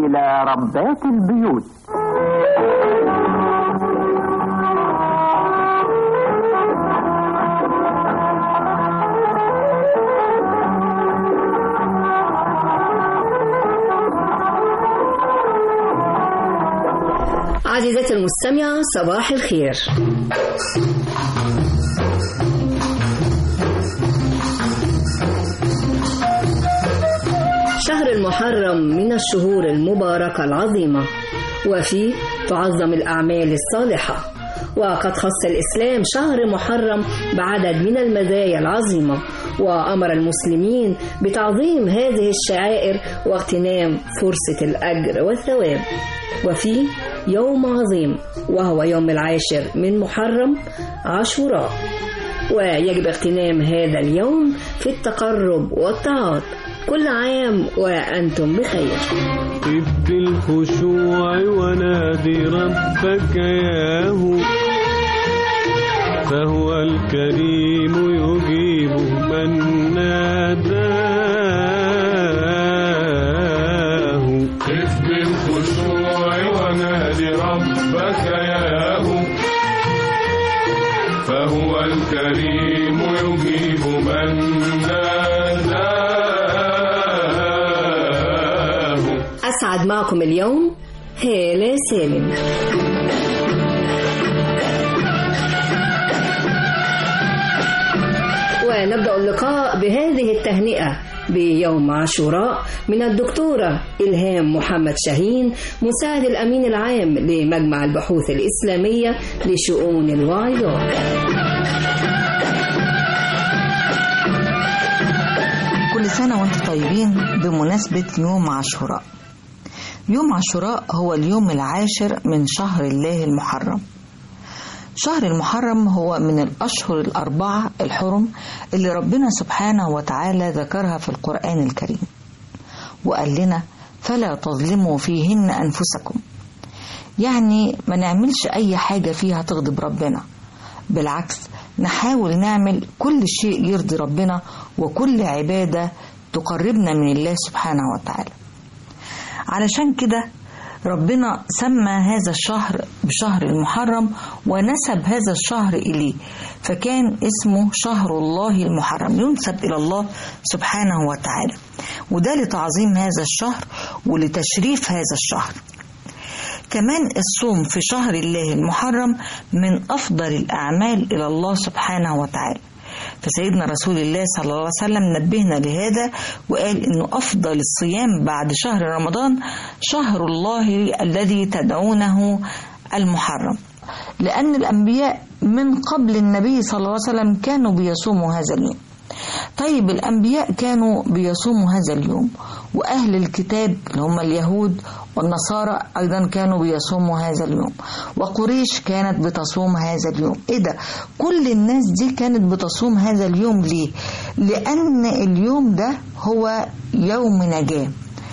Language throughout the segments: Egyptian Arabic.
إلى ربات البيوت عزيزتي المستمعة صباح الخير شهر المحرم من الشهور المباركة العظيمة وفيه تعظم الأعمال الصالحة وقد خص الإسلام شهر محرم بعدد من المزايا العظيمة وأمر المسلمين بتعظيم هذه الشعائر واغتنام فرصة الأجر والثواب وفيه يوم عظيم وهو يوم العاشر من محرم عاشوراء ويجب اغتنام هذا اليوم في التقرب والطاعات كل عام وأنتم بخير ابد الخشوع ونادي ربك ياهو فهو الكريم يجيب من ناداه ابد الخشوع ونادي ربك ياهو فهو الكريم يجيب من ناداه أسعد معكم اليوم هالة سالم ونبدأ اللقاء بهذه التهنئة بيوم عاشوراء من الدكتورة إلهام محمد شاهين مساعد الأمين العام لمجمع البحوث الإسلامية لشؤون الواعظات كل سنة وانتم طيبين بمناسبة يوم عاشوراء يوم عاشوراء هو اليوم العاشر من شهر الله المحرم شهر المحرم هو من الأشهر الأربعة الحرم اللي ربنا سبحانه وتعالى ذكرها في القرآن الكريم وقال لنا فلا تظلموا فيهن أنفسكم يعني ما نعملش أي حاجة فيها تغضب ربنا بالعكس نحاول نعمل كل شيء يرضي ربنا وكل عبادة تقربنا من الله سبحانه وتعالى علشان كده ربنا سمى هذا الشهر بشهر المحرم ونسب هذا الشهر إليه فكان اسمه شهر الله المحرم ينسب إلى الله سبحانه وتعالى وده لتعظيم هذا الشهر ولتشريف هذا الشهر كمان الصوم في شهر الله المحرم من أفضل الأعمال إلى الله سبحانه وتعالى فسيدنا رسول الله صلى الله عليه وسلم نبهنا لهذا وقال انه افضل الصيام بعد شهر رمضان شهر الله الذي تدعونه المحرم لان الانبياء من قبل النبي صلى الله عليه وسلم كانوا بيصوموا هذا اليوم طيب الأنبياء كانوا بيصوموا هذا اليوم وأهل الكتاب اللي هم اليهود والنصارى أيضا كانوا بيصوموا هذا اليوم وقريش كانت بتصوم هذا اليوم إيه ده كل الناس دي كانت بتصوم هذا اليوم ليه لأن اليوم ده هو يوم نجاة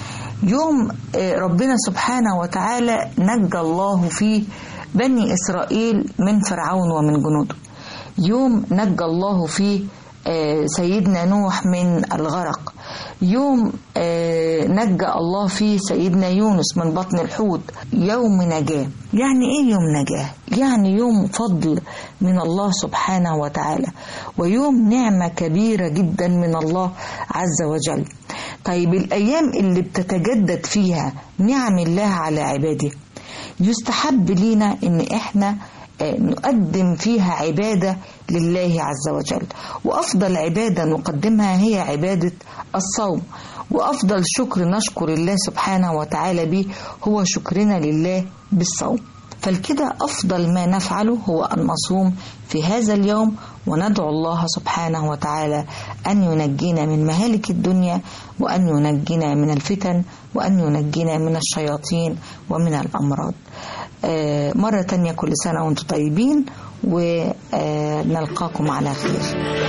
يوم ربنا سبحانه وتعالى نجى الله فيه بني إسرائيل من فرعون ومن جنوده يوم نجى الله فيه سيدنا نوح من الغرق يوم نجى الله فيه سيدنا يونس من بطن الحوت يوم نجاة يعني ايه يوم نجاة يعني يوم فضل من الله سبحانه وتعالى ويوم نعمة كبيرة جدا من الله عز وجل طيب الأيام اللي بتتجدد فيها نعم الله على عباده يستحب لينا ان احنا نقدم فيها عبادة لله عز وجل وأفضل عبادة نقدمها هي عبادة الصوم وأفضل شكر نشكر الله سبحانه وتعالى به هو شكرنا لله بالصوم فالكده أفضل ما نفعله هو أن نصوم في هذا اليوم وندعو الله سبحانه وتعالى أن ينجينا من مهالك الدنيا وأن ينجينا من الفتن وأن ينجينا من الشياطين ومن الأمراض مرة تانية كل سنة وانتم طيبين ونلقاكم على خير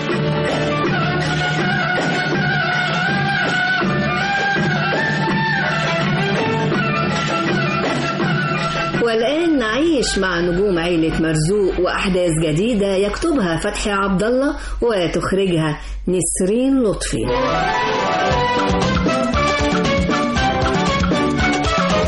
والآن نعيش مع نجوم عيلة مرزوق وأحداث جديدة يكتبها فتحي عبد الله وتخرجها نسرين لطفي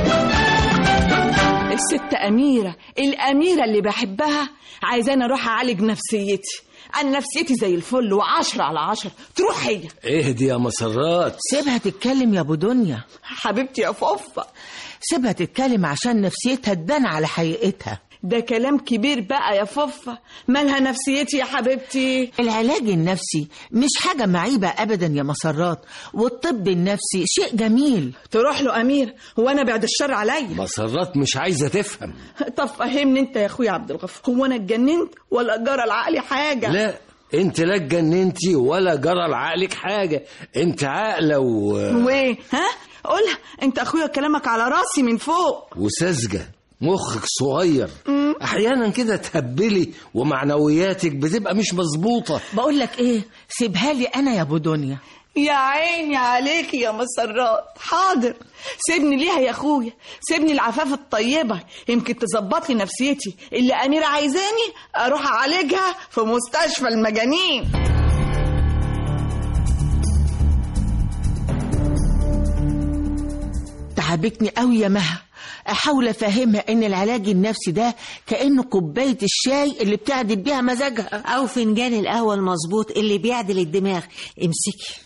الست أميرة الأميرة اللي بحبها عايزاني أروح أعالج نفسيتي أنا نفسيتي زي الفل وعشرة على عشرة تروح هي اهدي يا مسرات سيبها تتكلم يا ابو دنيا حبيبتي يا فوفا سيبها تتكلم عشان نفسيتها تبان على حقيقتها ده كلام كبير بقى يا فوفا مالها نفسيتي يا حبيبتي العلاج النفسي مش حاجة معيبة أبدا يا مسرات والطب النفسي شيء جميل تروح له أمير هو أنا بعد الشر عليا مسرات مش عايزة تفهم طب فهمني أنت يا أخويا عبد الغفور هو أنا اتجننت ولا جرى العقل حاجة لا انت لا اتجننتي ولا جرى لعقلك حاجة انت عاقلة و... وإيه ها قولها أنت أخويا كلامك على راسي من فوق وساذجة مخك صغير احيانا كده تهبلي ومعنوياتك بتبقى مش مظبوطة بقول لك إيه سيبها لي أنا يا أبو دنيا يا عيني عليك يا مسرات حاضر سيبني ليها يا اخويا سيبني العفاف الطيبة يمكن تظبط لي نفسيتي اللي أميرة عايزاني أروح أعالجها في مستشفى المجانين تعبتني قوي يا مها احاول افهمها ان العلاج النفسي ده كانه كوبايه الشاي اللي بتعدل بيها مزاجها أو فنجان القهوة المظبوط اللي بيعدل الدماغ امسكي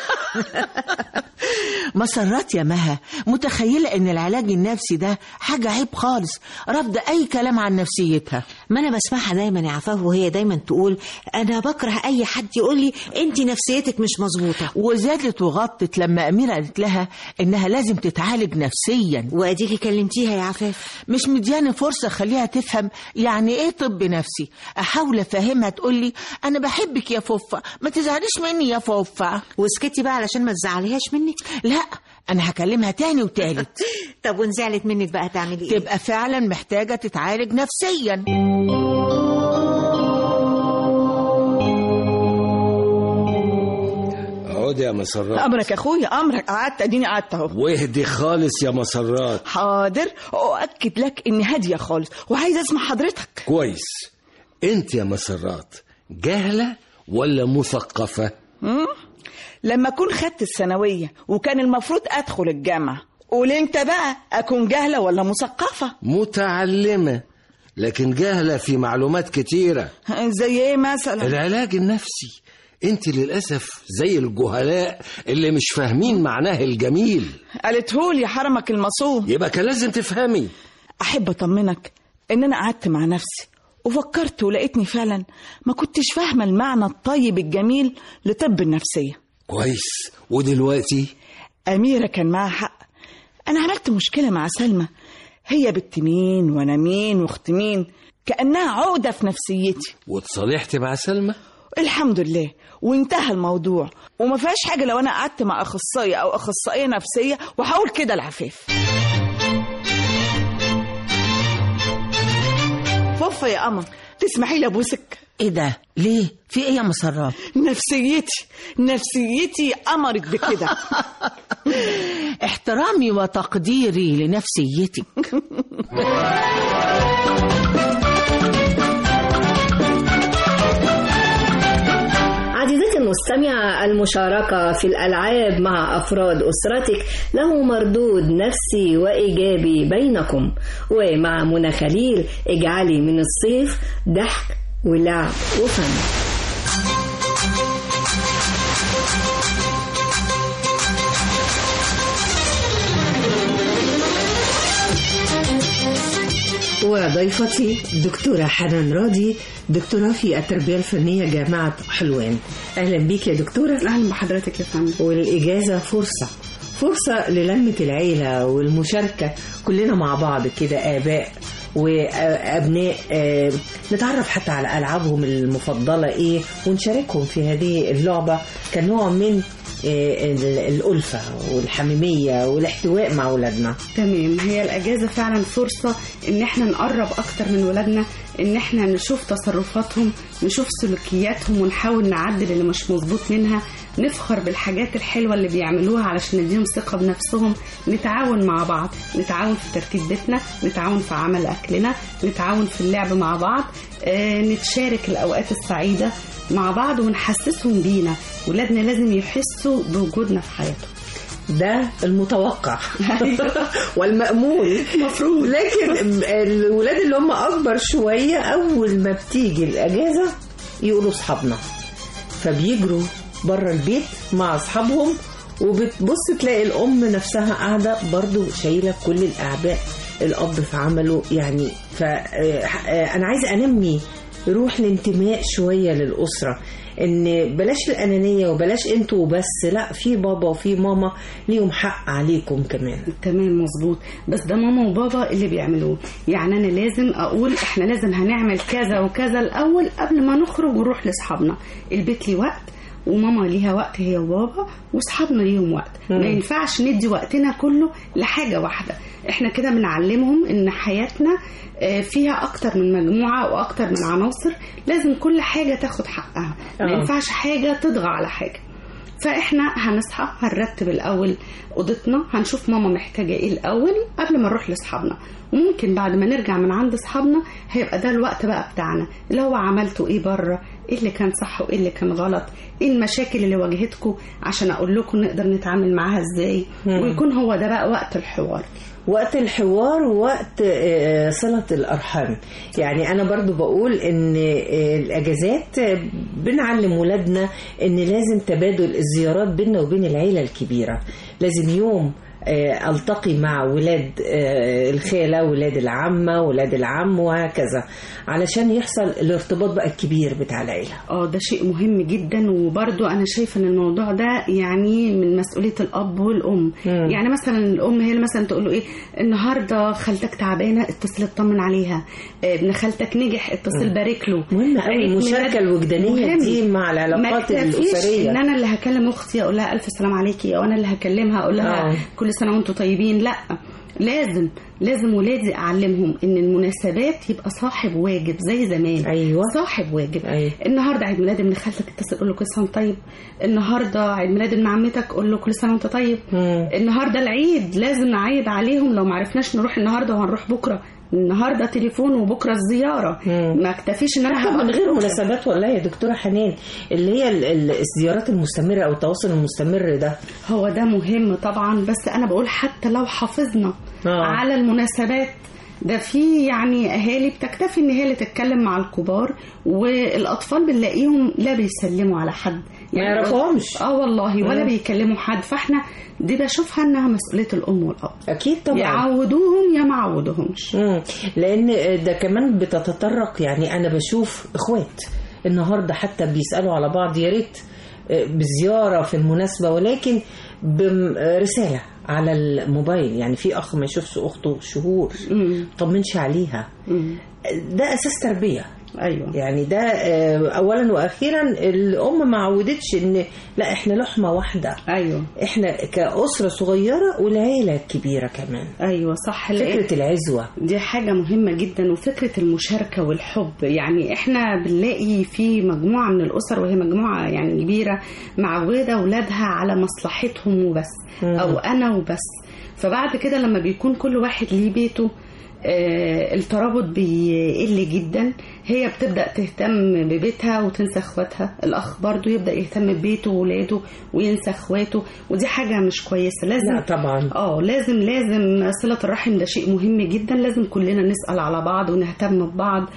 مسرات يا مها متخيله ان العلاج النفسي ده حاجه عيب خالص رافضه اي كلام عن نفسيتها ما أنا بسمعها دايما يا عفاف وهي دايما تقول أنا بكره أي حد يقول لي أنت نفسيتك مش مظبوطة وزادت وغطت لما أميرة قالت لها إنها لازم تتعالج نفسيا وأديكي كلمتيها يا عفاف مش مدياني فرصة خليها تفهم يعني إيه طب نفسي أحاول أفهمها تقول لي أنا بحبك يا فوفا ما تزعليش مني يا فوفا وسكتي بقى علشان ما تزعليهاش منك لا أنا هكلمها تاني وتالت طب وانزعلت منك بقى تعملي ايه تبقى فعلا محتاجة تتعالج نفسيا اقعدي يا مسرات أمرك يا أخويا أمرك قعدت أديني قعدت أهو واهدي خالص يا مسرات حاضر أؤكد لك إني هادية خالص وعايزة أسمع حضرتك كويس انت يا مسرات جاهلة ولا مثقفة مم؟ لما أكون خدت الثانوية وكان المفروض أدخل الجامعة قول أنت بقى أكون جاهلة ولا مثقفة متعلمة لكن جاهلة في معلومات كتيرة زي إيه مثلا العلاج النفسي انت للأسف زي الجهلاء اللي مش فاهمين معناه الجميل قالتهولي حرمك المصون يبقى كان لازم تفهمي أحب أطمنك إن أنا قعدت مع نفسي وفكرت ولقيتني فعلا ما كنتش فاهمة المعنى الطيب الجميل لطب النفسية كويس ودلوقتي أميرة كان معاها حق أنا عملت مشكلة مع سلمى هي بنت مين وأنا مين وأخت مين كأنها عقدة في نفسيتي واتصالحت مع سلمى الحمد لله وانتهى الموضوع وما فيهاش حاجة لو أنا قعدت مع أخصائية أو أخصائية نفسية وهقول كده العفاف فوفا يا قمر تسمحي لي أبوسك إيه ده ليه في إيه يا مسرات نفسيتي نفسيتي أمرت بكده احترامي وتقديري لنفسيتك عزيزتي المستمعة المشاركة في الألعاب مع أفراد أسرتك له مردود نفسي وإيجابي بينكم ومع منى خليل اجعلي من الصيف ضحك ولعب وفن وضيفتي دكتورة حنان راضي دكتوراه في التربية الفنية جامعة حلوان أهلا بيك يا دكتورة أهلا بحضرتك يا فندم والإجازة فرصة فرصة للمة العيلة والمشاركة كلنا مع بعض كده آباء وأبناء آه، نتعرف حتى على ألعابهم المفضلة إيه ونشاركهم في هذه اللعبة كنوع من آه، ال- الألفة والحميمية والاحتواء مع أولادنا تمام هي الأجازة فعلا فرصة إن احنا نقرب أكتر من ولادنا إن احنا نشوف تصرفاتهم نشوف سلوكياتهم ونحاول نعدل اللي مش مظبوط منها نفخر بالحاجات الحلوة اللي بيعملوها علشان نديهم ثقة بنفسهم نتعاون مع بعض نتعاون في ترتيب بيتنا نتعاون في عمل أكلنا نتعاون في اللعب مع بعض آه، نتشارك الأوقات السعيدة مع بعض ونحسسهم بينا ولادنا لازم يحسوا بوجودنا في حياتهم ده المتوقع والمأمول مفروض لكن الولاد اللي هم اكبر شويه اول ما بتيجي الاجازه يقولوا اصحابنا فبيجروا بره البيت مع اصحابهم وبتبص تلاقي الام نفسها قاعده برضو شايله كل الاعباء الاب في عمله يعني فانا عايزه انمي روح الانتماء شويه للاسره ان بلاش الانانيه وبلاش انتوا وبس لا في بابا وفي ماما ليهم حق عليكم كمان تمام مظبوط بس ده ماما وبابا اللي بيعملوه يعني انا لازم اقول احنا لازم هنعمل كذا وكذا الاول قبل ما نخرج ونروح لاصحابنا البيت ليه وقت وماما ليها وقت هي وبابا واصحابنا ليهم وقت مم. ما ينفعش ندي وقتنا كله لحاجه واحده احنا كده بنعلمهم ان حياتنا آه، فيها اكتر من مجموعه واكتر من عناصر لازم كل حاجه تاخد حقها ما آه. ينفعش حاجه تطغى على حاجه فاحنا هنصحى هنرتب الاول اوضتنا هنشوف ماما محتاجه ايه الاول قبل ما نروح لاصحابنا وممكن بعد ما نرجع من عند اصحابنا هيبقى ده الوقت بقى بتاعنا اللي هو عملتوا ايه بره ايه اللي كان صح وايه اللي كان غلط ايه المشاكل اللي واجهتكم عشان اقول لكم نقدر نتعامل معاها ازاي مم. ويكون هو ده بقى وقت الحوار وقت الحوار ووقت آه، صلة الأرحام يعني أنا برضو بقول إن آه، الأجازات آه، بنعلم ولادنا إن لازم تبادل الزيارات بيننا وبين العيلة الكبيرة لازم يوم آه، التقي مع ولاد آه، الخاله ولاد العمه ولاد العم وهكذا علشان يحصل الارتباط بقى الكبير بتاع العيله اه ده شيء مهم جدا وبرضو انا شايفه ان الموضوع ده يعني من مسؤوليه الاب والام مم. يعني مثلا الام هي اللي مثلا تقول له ايه النهارده خالتك تعبانه اتصل اطمن عليها آه، ابن خالتك نجح اتصل مم. بارك له مهم قوي عيد المشاركه ميلاد الوجدانيه مهم. دي مع ما العلاقات اكتفيش الاسريه ان انا اللي هكلم اختي اقول لها الف سلام عليكي او انا اللي هكلمها اقول لها آه. كل سنه وانتم طيبين لا لازم لازم ولادي اعلمهم ان المناسبات يبقى صاحب واجب زي زمان ايوه صاحب واجب أيوة. النهارده عيد ميلاد ابن خالتك اتصل قول له كل سنه وانت طيب النهارده عيد ميلاد ابن عمتك قول له كل سنه وانت طيب مم. النهارده العيد لازم نعيد عليهم لو ما عرفناش نروح النهارده وهنروح بكره النهارده تليفون وبكره الزياره مم. ما اكتفيش ان انا حتى من هقعد غير بكرة. مناسبات والله يا دكتوره حنان اللي هي ال- ال- الزيارات المستمره او التواصل المستمر ده هو ده مهم طبعا بس انا بقول حتى لو حافظنا آه. على المناسبات ده في يعني اهالي بتكتفي ان هي اللي تتكلم مع الكبار والاطفال بنلاقيهم لا بيسلموا على حد ما يعرفوهمش. اه والله ولا مم. بيكلموا حد فاحنا دي بشوفها انها مسؤوليه الام والاب اكيد طبعا يعودوهم يا ما عودوهمش مم. لان ده كمان بتتطرق يعني انا بشوف اخوات النهارده حتى بيسالوا على بعض يا ريت آه، بزياره في المناسبه ولكن برساله على الموبايل يعني في اخ ما يشوفش اخته شهور مم. طمنش عليها مم. ده اساس تربيه ايوه يعني ده آه، اولا واخيرا الام ما عودتش ان لا احنا لحمه واحده ايوه احنا كاسره صغيره والعيله الكبيره كمان ايوه صح لأن- فكره العزوه دي حاجة مهمة جدا وفكرة المشاركة والحب يعني احنا بنلاقي في مجموعة من الأسر وهي مجموعة يعني كبيرة معودة أولادها على مصلحتهم وبس مم. أو أنا وبس فبعد كده لما بيكون كل واحد ليه بيته آه، الترابط بيقل جدا هي بتبدأ تهتم ببيتها وتنسى اخواتها الأخ برضو يبدأ يهتم ببيته وولاده وينسى اخواته ودي حاجة مش كويسة لازم لا طبعا اه لازم لازم صلة الرحم ده شيء مهم جدا لازم كلنا نسأل على بعض ونهتم ببعض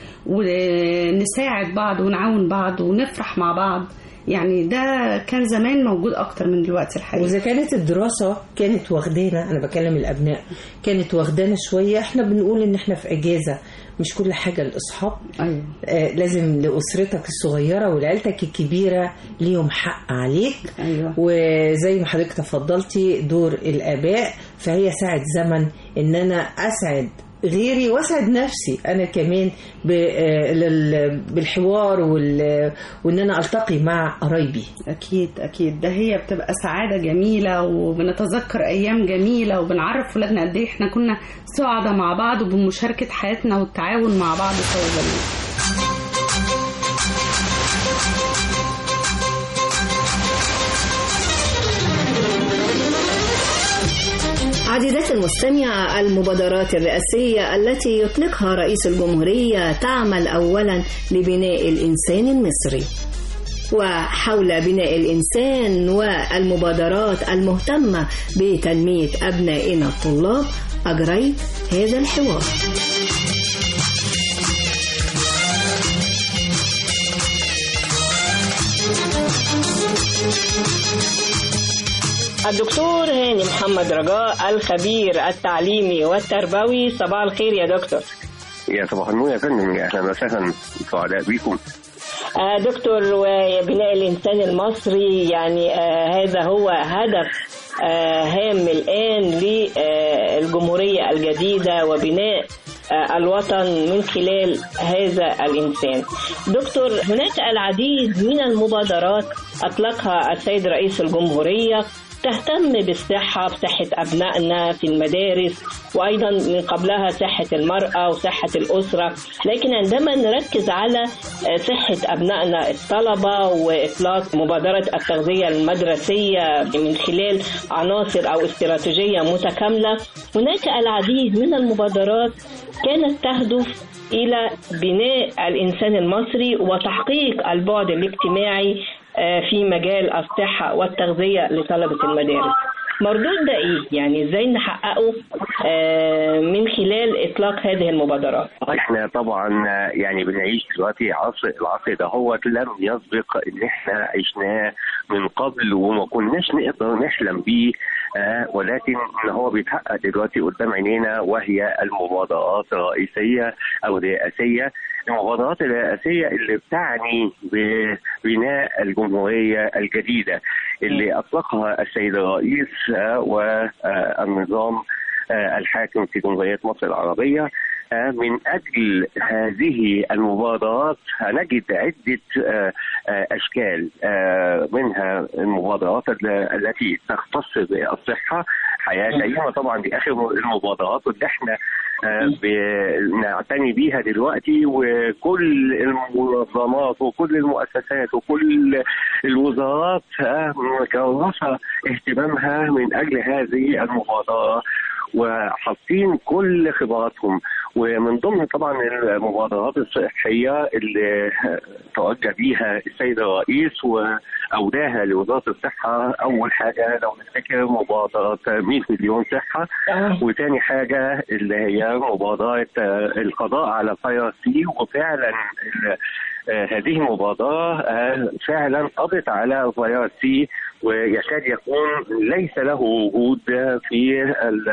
ونساعد بعض ونعاون بعض ونفرح مع بعض يعني ده كان زمان موجود اكتر من دلوقتي الحقيقة واذا كانت الدراسه كانت واخدانا انا بكلم الابناء كانت واخدانا شويه احنا بنقول ان احنا في اجازه مش كل حاجه للاصحاب ايوه آه لازم لاسرتك الصغيره ولعيلتك الكبيره ليهم حق عليك ايوه وزي ما حضرتك تفضلتي دور الاباء فهي ساعه زمن ان انا اسعد غيري واسعد نفسي انا كمان ب- آه، لل- بالحوار وال- وان انا التقي مع قرايبي اكيد اكيد ده هي بتبقى سعادة جميلة وبنتذكر ايام جميلة وبنعرف ولادنا قد ايه احنا كنا سعداء مع بعض وبمشاركة حياتنا والتعاون مع بعض سوا جميل عزيزاتي المستمعة المبادرات الرئاسية التي يطلقها رئيس الجمهورية تعمل أولا لبناء الإنسان المصري وحول بناء الإنسان والمبادرات المهتمة بتنمية أبنائنا الطلاب أجريت هذا الحوار الدكتور هاني محمد رجاء الخبير التعليمي والتربوي صباح الخير يا دكتور يا صباح النور يا فندم يا اهلا وسهلا سعداء بيكم آه دكتور وبناء الإنسان المصري يعني آه هذا هو هدف آه هام الآن للجمهورية الجديدة وبناء آه الوطن من خلال هذا الإنسان دكتور هناك العديد من المبادرات أطلقها السيد رئيس الجمهورية تهتم بالصحة بصحة أبنائنا في المدارس وأيضا من قبلها صحة المرأة وصحة الأسرة لكن عندما نركز على صحة أبنائنا الطلبة وإطلاق مبادرة التغذية المدرسية من خلال عناصر أو استراتيجية متكاملة هناك العديد من المبادرات كانت تهدف إلى بناء الإنسان المصري وتحقيق البعد الاجتماعي في مجال الصحة والتغذية لطلبة المدارس مردود ده ايه؟ يعني ازاي نحققه من خلال اطلاق هذه المبادرات؟ احنا طبعا يعني بنعيش دلوقتي عصر العصر ده هو لم يسبق ان احنا عشناه من قبل وما كناش نقدر نحلم بيه آه ولكن ان هو بيتحقق دلوقتي قدام عينينا وهي المبادرات الرئيسيه او الرئاسيه المبادرات الرئاسيه اللي بتعني ببناء الجمهوريه الجديده اللي اطلقها السيد الرئيس آه والنظام آه الحاكم في جمهوريه مصر العربيه من اجل هذه المبادرات نجد عده اشكال منها المبادرات التي تختص بالصحه حياه كريمه طبعا دي اخر المبادرات اللي احنا بنعتني بيها دلوقتي وكل المنظمات وكل المؤسسات وكل الوزارات مكرسه اهتمامها من اجل هذه المبادره وحاطين كل خبراتهم ومن ضمن طبعا المبادرات الصحيه اللي توجه بيها السيد الرئيس واوداها لوزاره الصحه اول حاجه لو نفتكر مبادره 100 مليون صحه وثاني حاجه اللي هي مبادره القضاء على فيروس سي وفعلا هذه المبادرة فعلا قضت على فيروس سي ويكاد يكون ليس له وجود في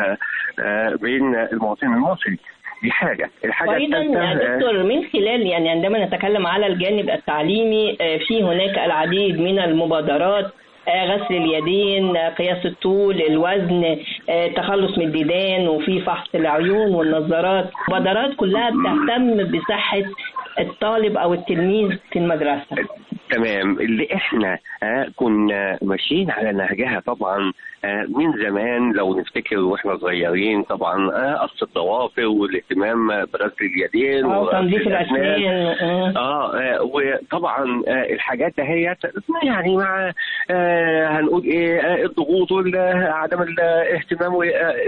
بين المواطن المصري دي حاجة الحاجة وأيضا يا دكتور من خلال يعني عندما نتكلم على الجانب التعليمي في هناك العديد من المبادرات غسل اليدين قياس الطول الوزن تخلص من الديدان وفي فحص العيون والنظارات مبادرات كلها بتهتم بصحة الطالب او التلميذ في المدرسه تمام اللي احنا آه كنا ماشيين على نهجها طبعا آه من زمان لو نفتكر واحنا صغيرين طبعا آه قص الضوافر والاهتمام بغسل اليدين وتنظيف الاسنان اه, آه وطبعا آه الحاجات دهيت يعني مع آه هنقول ايه آه الضغوط وعدم الاهتمام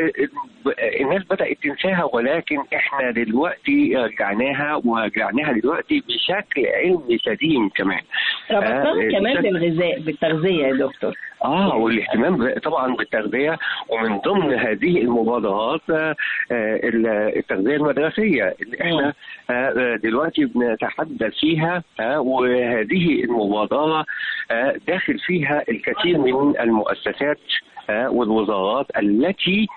الناس بدات تنساها ولكن احنا دلوقتي رجعناها ورجعناها دلوقتي بشكل علمي سليم كمان ربطناها آه كمان بالغذاء بالتغذيه يا دكتور اه والاهتمام طبعا بالتغذيه ومن ضمن هذه المبادرات آه التغذيه المدرسيه اللي احنا آه دلوقتي بنتحدث فيها وهذه المبادره داخل فيها الكثير من المؤسسات والوزارات التي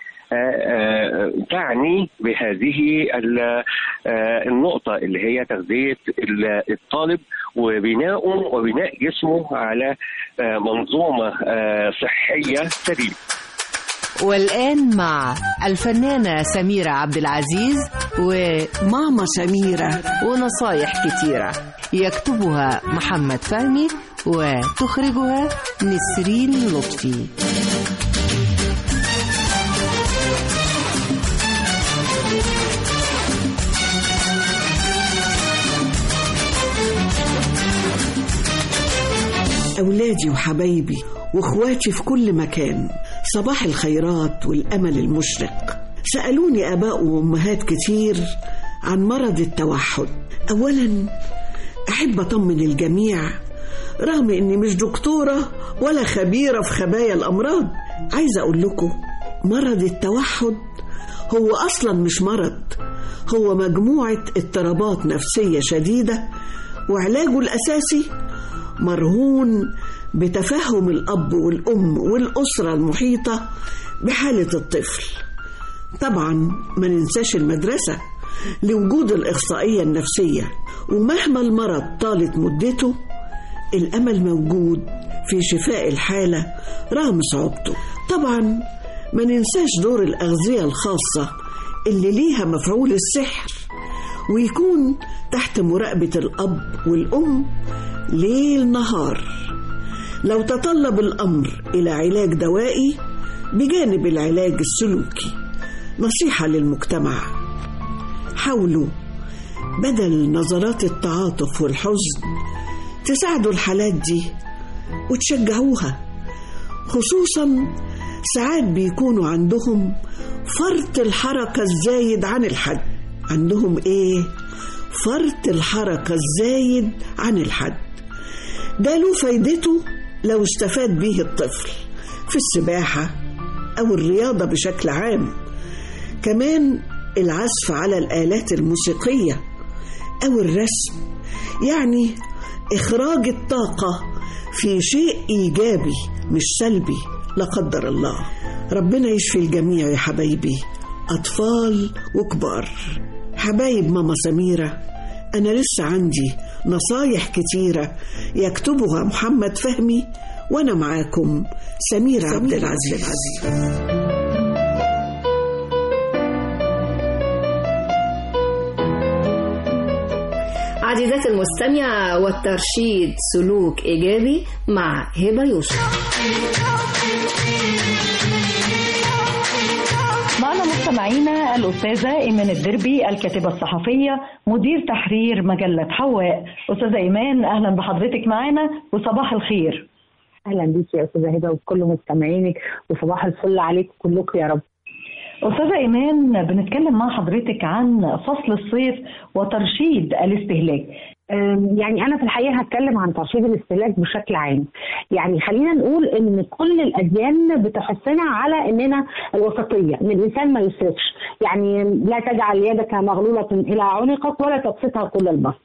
تعني بهذه النقطة اللي هي تغذية الطالب وبناءه وبناء جسمه على منظومة صحية سليمة والآن مع الفنانة سميرة عبد العزيز وماما سميرة ونصايح كتيرة يكتبها محمد فهمي وتخرجها نسرين لطفي أولادي وحبايبي وإخواتي في كل مكان صباح الخيرات والأمل المشرق سألوني آباء وأمهات كتير عن مرض التوحد أولا أحب أطمن الجميع رغم إني مش دكتورة ولا خبيرة في خبايا الأمراض عايزة أقول لكم مرض التوحد هو أصلا مش مرض هو مجموعة اضطرابات نفسية شديدة وعلاجه الأساسي مرهون بتفهم الأب والأم والأسرة المحيطة بحالة الطفل طبعا ما ننساش المدرسة لوجود الإخصائية النفسية ومهما المرض طالت مدته الأمل موجود في شفاء الحالة رغم صعوبته طبعا ما ننساش دور الأغذية الخاصة اللي ليها مفعول السحر ويكون تحت مراقبة الأب والأم ليل نهار لو تطلب الأمر إلى علاج دوائي بجانب العلاج السلوكي نصيحة للمجتمع حاولوا بدل نظرات التعاطف والحزن تساعدوا الحالات دي وتشجعوها خصوصا ساعات بيكونوا عندهم فرط الحركة الزايد عن الحد عندهم ايه فرط الحركة الزايد عن الحد ده له فايدته لو استفاد بيه الطفل في السباحة أو الرياضة بشكل عام كمان العزف على الآلات الموسيقية أو الرسم يعني إخراج الطاقة في شيء إيجابي مش سلبي لا قدر الله ربنا يشفي الجميع يا حبايبي أطفال وكبار حبايب ماما سميرة أنا لسه عندي نصايح كتيرة يكتبها محمد فهمي وأنا معاكم سميرة, سميرة عبد العزيز, عبد العزيز. عزيزاتي المستمعة والترشيد سلوك إيجابي مع هبة يوسف معنا مستمعينا الأستاذة إيمان الدربي الكاتبة الصحفية مدير تحرير مجلة حواء أستاذة إيمان أهلا بحضرتك معنا وصباح الخير اهلا بيك يا استاذه هبه وكل مستمعينك وصباح الفل عليكم كلكم يا رب أستاذة إيمان بنتكلم مع حضرتك عن فصل الصيف وترشيد الاستهلاك يعني أنا في الحقيقة هتكلم عن ترشيد الاستهلاك بشكل عام يعني خلينا نقول إن كل الأديان بتحثنا على إننا الوسطية إن الإنسان ما يسرفش يعني لا تجعل يدك مغلولة إلى عنقك ولا تبسطها كل البسط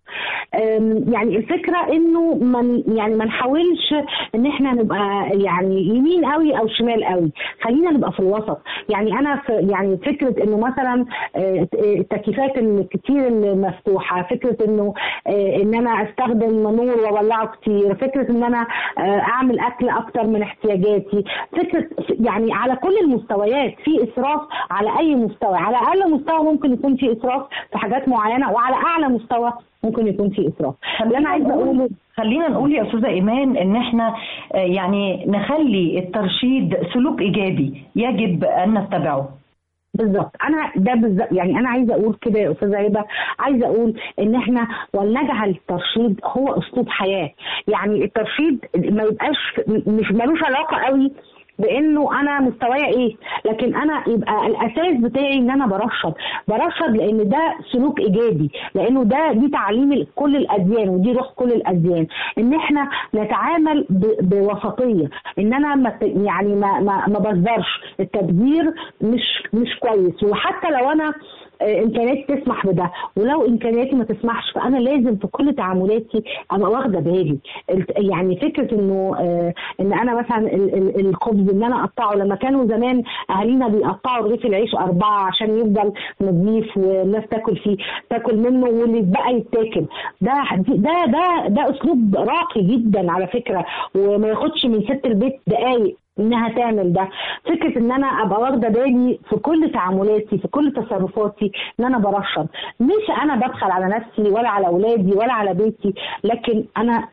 يعني الفكرة إنه من يعني ما نحاولش إن إحنا نبقى يعني يمين قوي أو شمال قوي خلينا نبقى في الوسط يعني أنا في يعني فكرة إنه مثلا التكييفات الكتير المفتوحة فكرة إنه ان انا استخدم نور واولعه كتير فكره ان انا اعمل اكل اكتر من احتياجاتي فكره يعني على كل المستويات في اسراف على اي مستوى على اقل مستوى ممكن يكون في اسراف في حاجات معينه وعلى اعلى مستوى ممكن يكون في اسراف اللي انا عايزه اقوله خلينا نقول يا استاذه ايمان ان احنا يعني نخلي الترشيد سلوك ايجابي يجب ان نتبعه بالظبط انا ده بالظبط يعني انا عايزه اقول كده يا استاذه هبه عايزه اقول ان احنا ولنجعل الترشيد هو اسلوب حياه يعني الترشيد ما يبقاش مش ملوش علاقه قوي بانه انا مستوايا ايه لكن انا يبقى الاساس بتاعي ان انا برشد برشد لان ده سلوك ايجابي لانه ده دي تعليم كل الاديان ودي روح كل الاديان ان احنا نتعامل بوسطيه ان انا ما يعني ما ما, ما بصدرش التبذير مش مش كويس وحتى لو انا امكانياتي تسمح بده ولو امكانياتي ما تسمحش فانا لازم في كل تعاملاتي ابقى واخده بالي يعني فكره انه ان انا مثلا الخبز ان انا اقطعه لما كانوا زمان اهالينا بيقطعوا رغيف العيش اربعه عشان يفضل نظيف والناس تاكل فيه تاكل منه واللي يتبقى يتاكل ده ده ده ده اسلوب راقي جدا على فكره وما ياخدش من ست البيت دقايق انها تعمل ده فكره ان انا ابقى واخده بالي في كل تعاملاتي في كل تصرفاتي ان انا برشد مش انا بدخل على نفسي ولا على اولادي ولا على بيتي لكن انا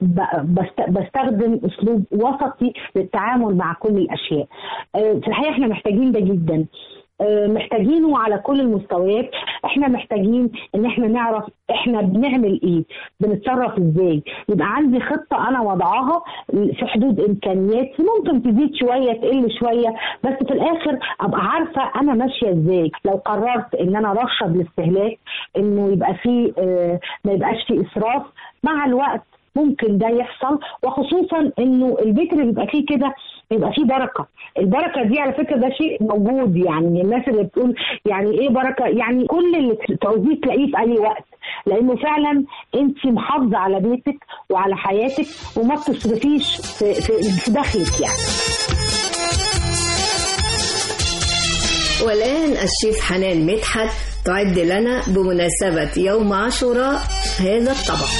بستخدم اسلوب وسطي للتعامل مع كل الاشياء في الحقيقه احنا محتاجين ده جدا محتاجينه على كل المستويات احنا محتاجين ان احنا نعرف احنا بنعمل ايه بنتصرف ازاي يبقى عندي خطه انا وضعاها في حدود امكانياتي ممكن تزيد شويه تقل شويه بس في الاخر ابقى عارفه انا ماشيه ازاي لو قررت ان انا ارشد الاستهلاك انه يبقى فيه اه ما يبقاش فيه اسراف مع الوقت ممكن ده يحصل وخصوصا انه البيت اللي بيبقى فيه كده بيبقى فيه بركه البركه دي على فكره ده شيء موجود يعني الناس اللي بتقول يعني ايه بركه يعني كل اللي تعوزيه تلاقيه في اي وقت لانه فعلا انت محافظه على بيتك وعلى حياتك وما بتصرفيش في, في, في دخلك يعني والآن الشيف حنان مدحت تعد لنا بمناسبة يوم عاشوراء هذا الطبق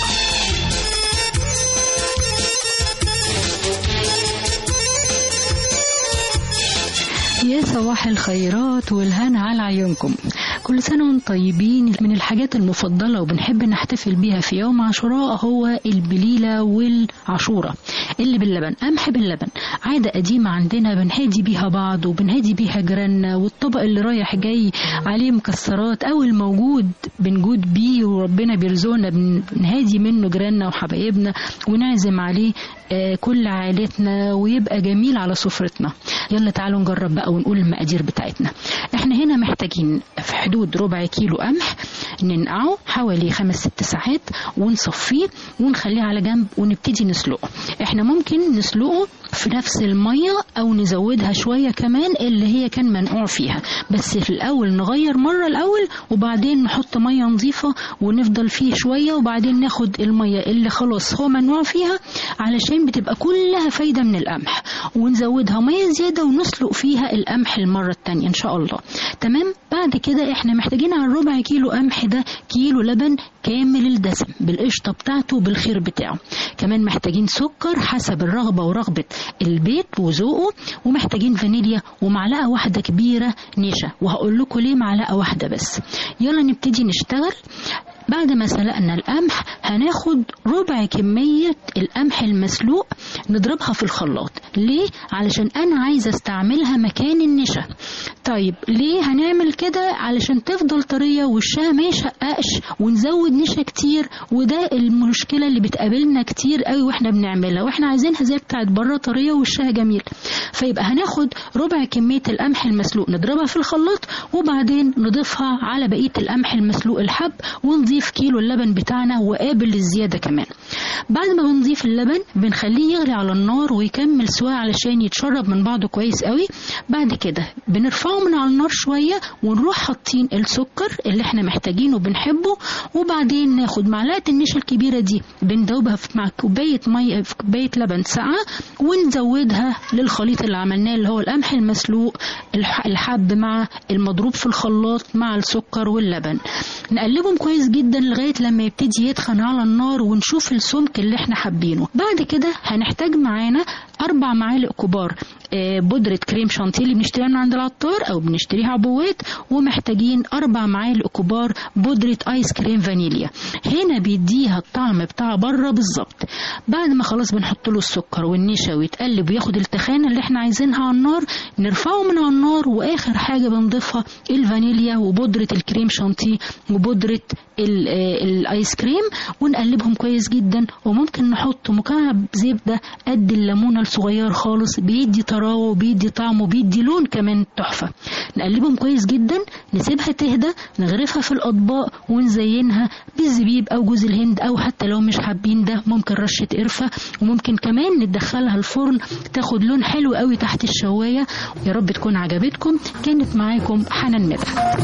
يا صباح الخيرات والهنا على عيونكم كل سنة وانتم طيبين من الحاجات المفضلة وبنحب نحتفل بيها في يوم عاشوراء هو البليلة والعاشورة اللي باللبن قمح باللبن عادة قديمة عندنا بنهادي بيها بعض وبنهادي بيها جيراننا والطبق اللي رايح جاي عليه مكسرات أو الموجود بنجود بيه وربنا بيرزقنا بنهادي منه جيراننا وحبايبنا ونعزم عليه آه، كل عائلتنا ويبقى جميل على سفرتنا يلا تعالوا نجرب بقى ونقول المقادير بتاعتنا احنا هنا محتاجين في حدود ربع كيلو قمح ننقعه حوالي خمس ست ساعات ونصفيه ونخليه على جنب ونبتدي نسلقه احنا ممكن نسلقه في نفس المية او نزودها شوية كمان اللي هي كان منقوع فيها بس في الاول نغير مرة الاول وبعدين نحط مية نظيفة ونفضل فيه شوية وبعدين ناخد المية اللي خلاص هو منقوع فيها علشان بتبقى كلها فايدة من القمح ونزودها مية زيادة ونسلق فيها القمح المرة التانية ان شاء الله تمام بعد كده احنا محتاجين على الربع كيلو قمح ده كيلو لبن كامل الدسم بالقشطة بتاعته بالخير بتاعه كمان محتاجين سكر حسب الرغبة ورغبة البيت وذوقه ومحتاجين فانيليا ومعلقة واحدة كبيرة نشا وهقول لكم ليه معلقة واحدة بس يلا نبتدي نشتغل بعد ما سلقنا القمح هناخد ربع كمية القمح المسلوق نضربها في الخلاط ليه؟ علشان أنا عايزة استعملها مكان النشا طيب ليه هنعمل كده علشان تفضل طرية وشها ما يشققش ونزود نشا كتير وده المشكلة اللي بتقابلنا كتير قوي واحنا بنعملها واحنا عايزينها زي بتاعت بره طرية وشها جميل فيبقى هناخد ربع كمية القمح المسلوق نضربها في الخلاط وبعدين نضيفها على بقية القمح المسلوق الحب ونضيف كيلو اللبن بتاعنا وقابل للزيادة كمان بعد ما بنضيف اللبن بنخليه يغلي على النار ويكمل سواء علشان يتشرب من بعضه كويس قوي بعد كده بنرفعه من على النار شوية ونروح حاطين السكر اللي احنا محتاجينه وبنحبه وبعدين ناخد معلقة النشا الكبيرة دي بندوبها في مع كوباية مية في كوباية لبن ساقعة ونزودها للخليط اللي عملناه اللي هو القمح المسلوق الح- الحب مع المضروب في الخلاط مع السكر واللبن نقلبهم كويس جدا لغاية لما يبتدي يتخن على النار ونشوف السمك اللي احنا حابينه بعد كده هنحتاج معانا أربع معالق كبار آه، بودرة كريم شانتيه اللي بنشتريها من عند العطار أو بنشتريها عبوات ومحتاجين أربع معالق كبار بودرة آيس كريم فانيليا هنا بيديها الطعم بتاع بره بالظبط بعد ما خلاص بنحط له السكر والنشا ويتقلب وياخد التخانة اللي احنا عايزينها على النار نرفعه من على النار وآخر حاجة بنضيفها الفانيليا وبودرة الكريم شانتيه وبودرة ال- آه، الايس كريم ونقلبهم كويس جدا وممكن نحط مكعب زبدة قد الليمونة الصغير خالص بيدي طراوة وبيدي طعم وبيدي لون كمان تحفة نقلبهم كويس جدا نسيبها تهدى نغرفها في الأطباق ونزينها بالزبيب أو جوز الهند أو حتى لو مش حابين ده ممكن رشة قرفة وممكن كمان ندخلها الفرن تاخد لون حلو قوي تحت الشواية يا رب تكون عجبتكم كانت معاكم حنان مدحت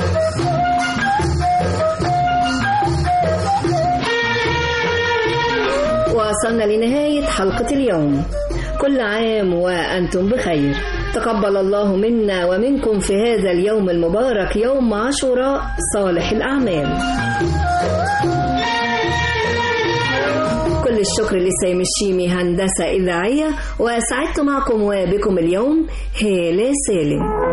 وصلنا لنهاية حلقة اليوم كل عام وأنتم بخير تقبل الله منا ومنكم في هذا اليوم المبارك يوم عاشوراء صالح الأعمال كل الشكر لسيم الشيمي هندسة إذاعية وأسعدت معكم وبكم اليوم هالة سالم